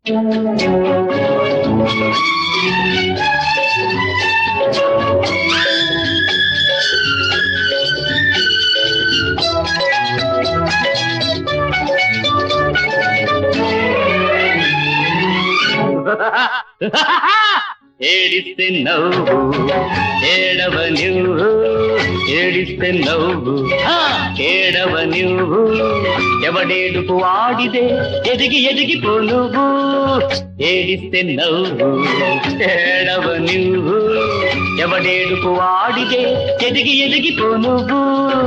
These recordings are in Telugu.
ఏడిస్తే నవ్వు ఏడవ నువ్వు ఏడిస్తే నవ్వు ఆ, ఏడవ నువ్వు ఎవడేడుపు వాడిదే ఎదిగి ఎదిగిపో నువ్వు ఏడిస్తే నవ్వు ఏడవ నువ్వు ఎవడేడుపు వాడిదే ఎదిగి ఎదిగిపో నువ్వు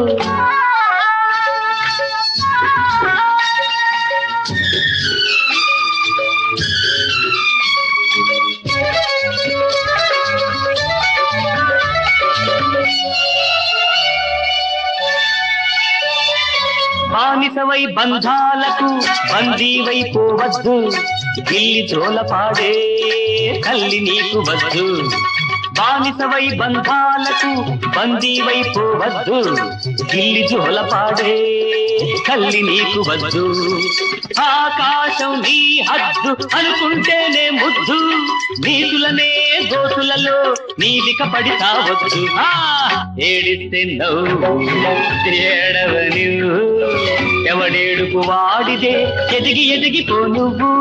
బానిసవై బంధాలకు బందీవై పోవద్దు గిల్లి పాడే కల్లి నీకు వద్దు బానిసవై బంధాలకు బందీవై పోవద్దు గిల్లి పాడే కల్లి నీకు వద్దు ఆకాశం నీ హద్దు అనుకుంటేనే ముద్దు నీతులనే గోతులలో నీలిక పడితావద్దు ఆ ఏడిస్తే నవ్వు ఏడవ నువ్వు ఎవడేడుకు వాడిదే ఎదిగి ఎదిగిపో నువ్వు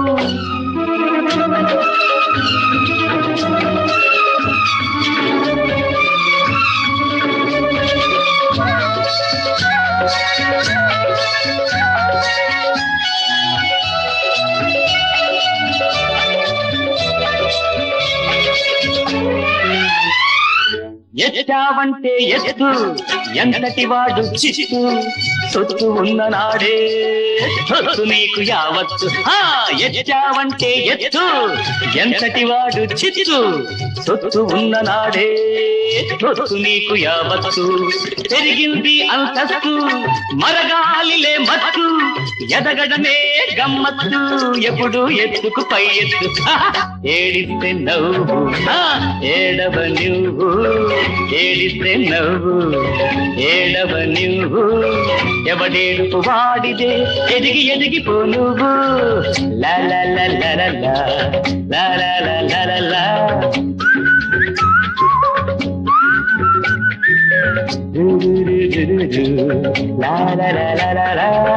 ఎచ్చావంటే ఎత్తు ఎంతటి వాడు చిత్తు సొత్తు ఉన్న నాడే సొత్తు నీకు యావత్తు ఆ ఎచ్చావంటే ఎత్తు ఎంతటి వాడు చిత్తు సొత్తు ఉన్న నాడే సొత్తు నీకు యావత్తు పెరిగింది అంతస్తు మరగాలిలే మత్తు ఎదగడమే గమ్మత్తు ఎప్పుడు ఎత్తుకు పై ఎత్తు ఏడిస్తే నవ్వు ఆ, ఏడవ నువ్వు ఏడిస్తే నవ్వు ఏడవ నువ్వు ఎవడేడుపు వాడిదే ఎదిగి ఎదిగిపో నువ్వు లా లా లా లా లా లా, లా లా లా లా లా లా. లా లా లా లా లా లా.